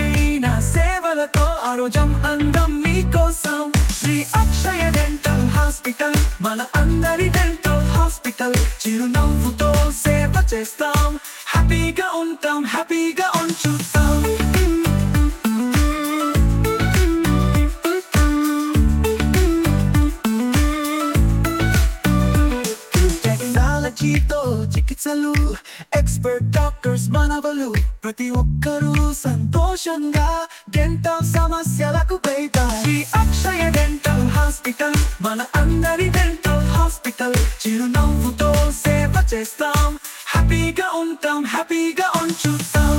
మెరుగైన సేవలతో ఆరోగ్యం అందం మీకోసం శ్రీ అక్షయ డెంటల్ హాస్పిటల్ మన అందరి డెంటల్ హాస్పిటల్ చిరునవ్వుతో సేవ చేస్తాం హ్యాపీగా ఉంటాం హ్యాపీగా ఉంచుతాం టెక్నాలజీతో చికిత్సలు ఎక్స్పర్ట్ డాక్టర్స్ మనవలు ప్రతి ఒక్కరూ సంతోషంగా డెంటల్ సమస్యలకు బయట శ్రీ అక్షయ డెంటల్ హాస్పిటల్ మన అందరి డెంటల్ హాస్పిటల్ చిరునవ్వుతో సేవ చేస్తాం హ్యాపీగా ఉంటాం హ్యాపీగా ఉంచుతాం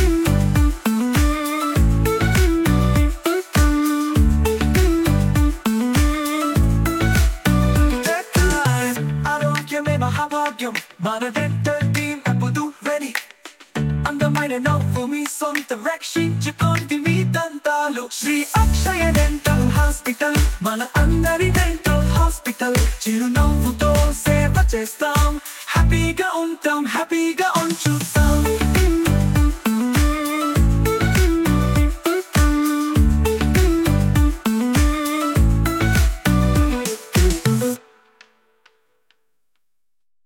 డెంటల్ ఆరోగ్యమే మహాభాగ్యం మన డెంటల్ టీం ఎప్పుడు రెడీ అందమైన నవ్వు మీ సొంత రక్షించుకోండి మీ దంతాలు శ్రీ అక్షయ డెంటల్ హాస్పిటల్ మన అందరి డెంటల్ హాస్పిటల్ చిరునవ్వుతో సేవ చేస్తాం హ్యాపీగా ఉంటాం హ్యాపీగా